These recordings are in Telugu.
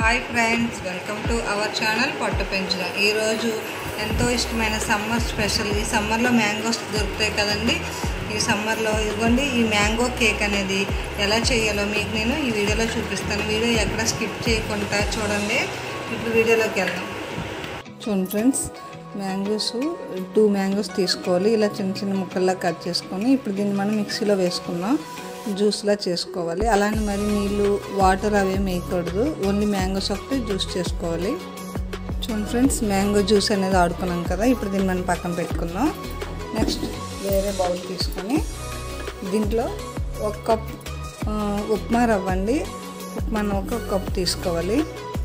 hi friends welcome to our channel పొట్ట పెంచడం ఈరోజు ఎంతో ఇష్టమైన సమ్మర్ స్పెషల్ ఈ సమ్మర్లో మ్యాంగోస్ దొరుకుతాయి కదండి ఈ సమ్మర్లో ఇదిగోండి ఈ మ్యాంగో కేక్ అనేది ఎలా చేయాలో మీకు నేను ఈ వీడియోలో చూపిస్తాను వీడియో ఎక్కడ స్కిప్ చేయకుండా చూడండి ఇప్పుడు వీడియోలోకి వెళ్దాం చూడండి ఫ్రెండ్స్ మ్యాంగోస్ టూ మ్యాంగోస్ తీసుకోవాలి ఇలా చిన్న చిన్న ముక్కల్లా కట్ చేసుకొని ఇప్పుడు దీన్ని మనం మిక్సీలో వేసుకుందాం జ్యూస్లా చేసుకోవాలి అలానే మరి నీళ్ళు వాటర్ అవేం వేయకూడదు ఓన్లీ మ్యాంగోస్ ఒకటి జ్యూస్ చేసుకోవాలి చూడండి ఫ్రెండ్స్ మ్యాంగో జ్యూస్ అనేది ఆడుకున్నాం కదా ఇప్పుడు దీన్ని మనం పక్కన పెట్టుకుందాం నెక్స్ట్ వేరే బౌల్ తీసుకొని దీంట్లో ఒక కప్ ఆ, ఉప్మా రవ్వ అండి ఉప్మా ఒక కప్ తీసుకోవాలి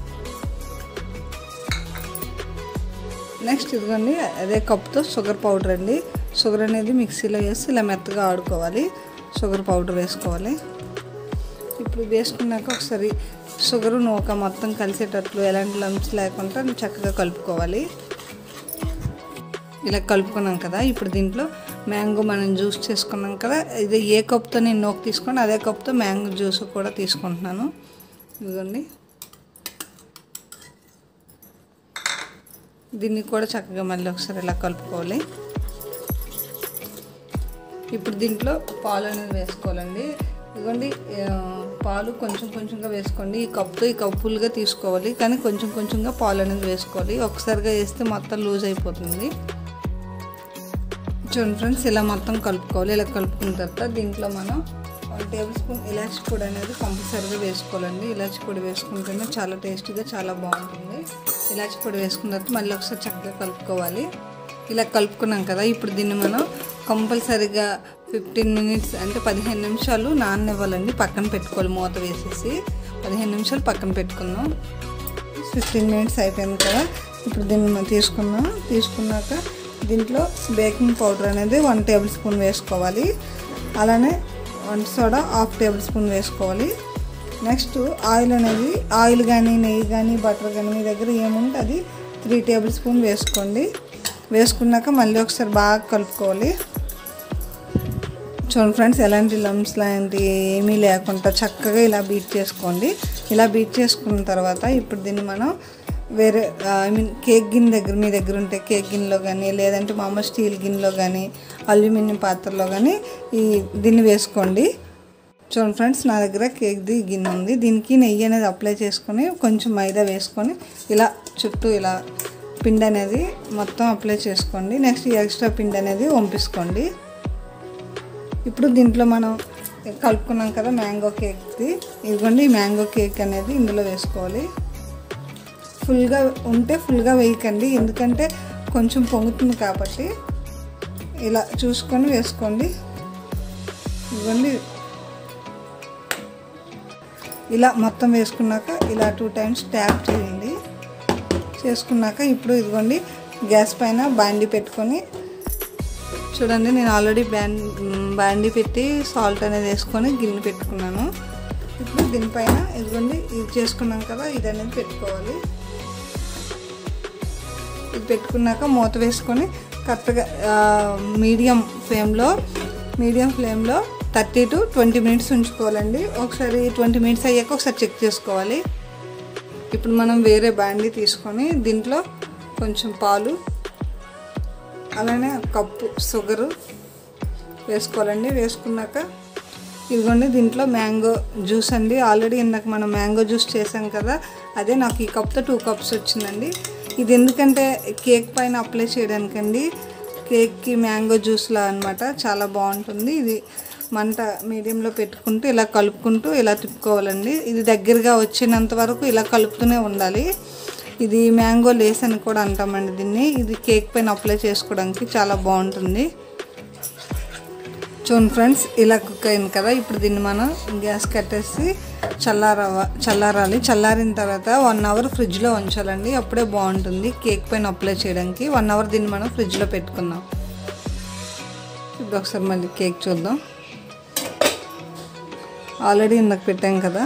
నెక్స్ట్ ఇదిగోండి అదే కప్తో షుగర్ పౌడర్ అండి షుగర్ అనేది మిక్సీలో వేసి ఇలా మెత్తగా ఆడుకోవాలి షుగర్ పౌడర్ వేసుకోవాలి ఇప్పుడు వేసుకున్నాక ఒకసారి షుగర్ నూక మొత్తం కలిసేటట్లు ఎలాంటి లంప్స్ లేకుండా చక్కగా కలుపుకోవాలి ఇలా కలుపుకున్నాం కదా ఇప్పుడు దీంట్లో మ్యాంగో మనం జ్యూస్ చేసుకున్నాం కదా ఇది ఏ కప్తో నేను నోకు తీసుకొని అదే కప్తో మ్యాంగో జ్యూస్ కూడా తీసుకుంటున్నాను ఇదిగోండి దీన్ని కూడా చక్కగా మళ్ళీ ఒకసారి ఇలా కలుపుకోవాలి ఇప్పుడు దీంట్లో పాలు అనేది వేసుకోవాలండి ఇదిగోండి ఆ, పాలు కొంచెం కొంచెంగా వేసుకోండి ఈ కప్పుతో ఈ కప్పులుగా తీసుకోవాలి కానీ కొంచెం కొంచెంగా పాలు అనేది వేసుకోవాలి ఒకసారిగా వేస్తే మొత్తం లూజ్ అయిపోతుంది చూడండి ఫ్రెండ్స్ ఇలా మొత్తం కలుపుకోవాలి ఇలా కలుపుకున్న తర్వాత దీంట్లో మనం వన్ టేబుల్ స్పూన్ ఇలాచి పొడి అనేది కంపల్సరీగా వేసుకోవాలండి ఇలాచి పొడి వేసుకుంటేనే చాలా టేస్టీగా చాలా బాగుంటుంది ఇలాచి పొడి వేసుకున్న తర్వాత మళ్ళీ ఒకసారి చక్కగా కలుపుకోవాలి ఇలా కలుపుకున్నాం కదా ఇప్పుడు దీన్ని మనం కంపల్సరీగా ఫిఫ్టీన్ మినిట్స్ అంటే పదిహేను నిమిషాలు నాననివ్వాలండి పక్కన పెట్టుకోవాలి మూత వేసేసి పదిహేను నిమిషాలు పక్కన పెట్టుకుందాం ఫిఫ్టీన్ మినిట్స్ అయిపోయింది కదా ఇప్పుడు దీన్ని మనం తీసుకున్నాం తీసుకున్నాక దీంట్లో బేకింగ్ పౌడర్ అనేది వన్ టేబుల్ స్పూన్ వేసుకోవాలి అలానే one soda half tablespoon వేసుకోవాలి నెక్స్ట్ ఆయిల్ అనేది ఆయిల్ కానీ నెయ్యి కానీ బటర్ కానీ మీ దగ్గర ఏముంటే అది త్రీ టేబుల్ స్పూన్ వేసుకోండి వేసుకున్నాక మళ్ళీ ఒకసారి బాగా కలుపుకోవాలి చూడండి ఫ్రెండ్స్ ఎలాంటి లమ్స్ లాంటి ఏమీ లేకుండా చక్కగా ఇలా బీట్ చేసుకోండి ఇలా బీట్ చేసుకున్న తర్వాత ఇప్పుడు దీన్ని మనం వేరే ఐ మీన్ కేక్ గిన్నె దగ్గర మీ దగ్గర ఉంటే కేక్ గిన్నెలో కానీ లేదంటే మామూలు స్టీల్ గిన్నెలో కానీ అల్యూమినియం పాత్రలో కానీ ఈ దీన్ని వేసుకోండి చూడండి ఫ్రెండ్స్ నా దగ్గర కేక్ది గిన్నె ఉంది దీనికి నెయ్యి అనేది అప్లై చేసుకొని కొంచెం మైదా వేసుకొని ఇలా చుట్టూ ఇలా పిండి అనేది మొత్తం అప్లై చేసుకోండి నెక్స్ట్ ఈ ఎక్స్ట్రా పిండి అనేది వంపించుకోండి ఇప్పుడు దీంట్లో మనం కలుపుకున్నాం కదా మ్యాంగో కేక్ది ఇదిగోండి ఈ మ్యాంగో కేక్ అనేది ఇందులో వేసుకోవాలి ఫుల్గా ఉంటే ఫుల్గా వేయకండి ఎందుకంటే కొంచెం పొంగుతుంది కాబట్టి ఇలా చూసుకొని వేసుకోండి ఇదిగోండి ఇలా మొత్తం వేసుకున్నాక ఇలా టూ టైమ్స్ ట్యాప్ చేయండి చేసుకున్నాక ఇప్పుడు ఇదిగోండి గ్యాస్ పైన బాండి పెట్టుకొని చూడండి నేను ఆల్రెడీ బ్యాన్ బాండి పెట్టి సాల్ట్ అనేది వేసుకొని గిన్నె పెట్టుకున్నాను ఇప్పుడు దీనిపైన ఇదిగోండి ఇది చేసుకున్నాం కదా ఇది అనేది పెట్టుకోవాలి ఇది పెట్టుకున్నాక మూత వేసుకొని కరెక్ట్గా మీడియం ఫ్లేమ్లో మీడియం ఫ్లేమ్లో థర్టీ టు ట్వంటీ మినిట్స్ ఉంచుకోవాలండి ఒకసారి ట్వంటీ మినిట్స్ అయ్యాక ఒకసారి చెక్ చేసుకోవాలి ఇప్పుడు మనం వేరే బాండి తీసుకొని దీంట్లో కొంచెం పాలు అలానే కప్పు షుగరు వేసుకోవాలండి వేసుకున్నాక ఇదిగోండి దీంట్లో మ్యాంగో జ్యూస్ అండి ఆల్రెడీ ఇందాక మనం మ్యాంగో జ్యూస్ చేసాం కదా అదే నాకు ఈ కప్తో టూ కప్స్ వచ్చిందండి ఇది ఎందుకంటే కేక్ పైన అప్లై చేయడానికండి కేక్కి మ్యాంగో జ్యూస్లా అనమాట చాలా బాగుంటుంది ఇది మంట మీడియంలో పెట్టుకుంటూ ఇలా కలుపుకుంటూ ఇలా తిప్పుకోవాలండి ఇది దగ్గరగా వచ్చినంత వరకు ఇలా కలుపుతూనే ఉండాలి ఇది మ్యాంగో లేస్ అని కూడా అంటామండి దీన్ని ఇది కేక్ పైన అప్లై చేసుకోవడానికి చాలా బాగుంటుంది చూడండి ఫ్రెండ్స్ ఇలా కుక్ అయింది కదా ఇప్పుడు దీన్ని మనం గ్యాస్ కట్టేసి చల్లారవ చల్లారాలి చల్లారిన తర్వాత వన్ అవర్ ఫ్రిడ్జ్లో ఉంచాలండి అప్పుడే బాగుంటుంది కేక్ పైన అప్లై చేయడానికి వన్ అవర్ దీన్ని మనం ఫ్రిడ్జ్లో పెట్టుకుందాం ఇప్పుడు ఒకసారి మళ్ళీ కేక్ చూద్దాం ఆల్రెడీ ఇందాక పెట్టాం కదా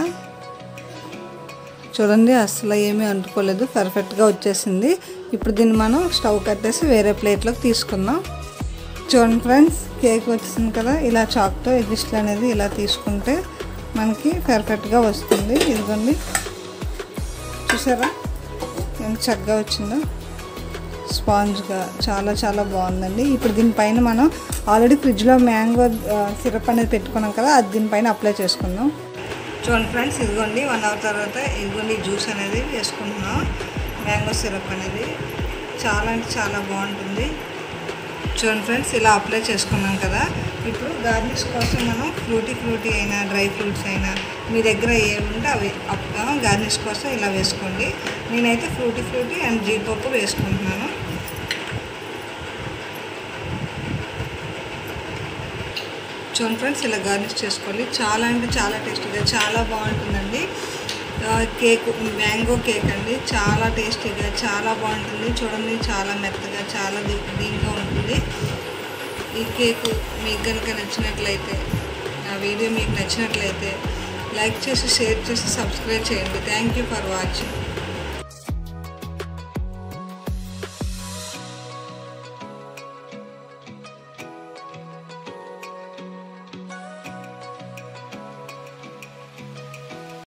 చూడండి అసలు ఏమీ అంటుకోలేదు పర్ఫెక్ట్గా వచ్చేసింది ఇప్పుడు దీన్ని మనం స్టవ్ కట్టేసి వేరే ప్లేట్లోకి తీసుకుందాం చూడండి ఫ్రెండ్స్ కేక్ వచ్చింది కదా ఇలా చాక్తో ఎగ్జిస్ట్లు అనేది ఇలా తీసుకుంటే మనకి పర్ఫెక్ట్గా వస్తుంది ఇదిగోండి చూసారా ఎంత చక్కగా వచ్చిందో స్పాంజ్గా చాలా చాలా బాగుందండి ఇప్పుడు దీనిపైన మనం ఆల్రెడీ ఫ్రిడ్జ్లో మ్యాంగో సిరప్ అనేది పెట్టుకున్నాం కదా అది దీనిపైన అప్లై చేసుకుందాం చూడండి ఫ్రెండ్స్ ఇదిగోండి వన్ అవర్ తర్వాత ఇదిగోండి జ్యూస్ అనేది వేసుకుంటున్నాం మ్యాంగో సిరప్ అనేది చాలా అంటే చాలా బాగుంటుంది చూడండి ఫ్రెండ్స్ ఇలా అప్లై చేసుకున్నాం కదా ఇప్పుడు గార్నిష్ కోసం మనం ఫ్రూటీ ఫ్రూటీ అయినా డ్రై ఫ్రూట్స్ అయినా మీ దగ్గర ఏవి ఉంటే అవి గార్నిష్ కోసం ఇలా వేసుకోండి నేనైతే ఫ్రూటీ ఫ్రూటీ అండ్ జీడిపప్పు వేసుకుంటున్నాను చూడండి ఫ్రెండ్స్ ఇలా గార్నిష్ చేసుకోవాలి చాలా అంటే చాలా టేస్టీగా చాలా బాగుంటుందండి ఆ, కేక్ మ్యాంగో కేక్ అండి చాలా టేస్టీగా చాలా బాగుంటుంది చూడండి చాలా మెత్తగా చాలా దీ- దీనిగా ఉంటుంది ఈ కేక్ మీకు కనుక నచ్చినట్లయితే నా వీడియో మీకు నచ్చినట్లయితే లైక్ చేసి షేర్ చేసి సబ్స్క్రైబ్ చేయండి థ్యాంక్ యూ ఫర్ వాచింగ్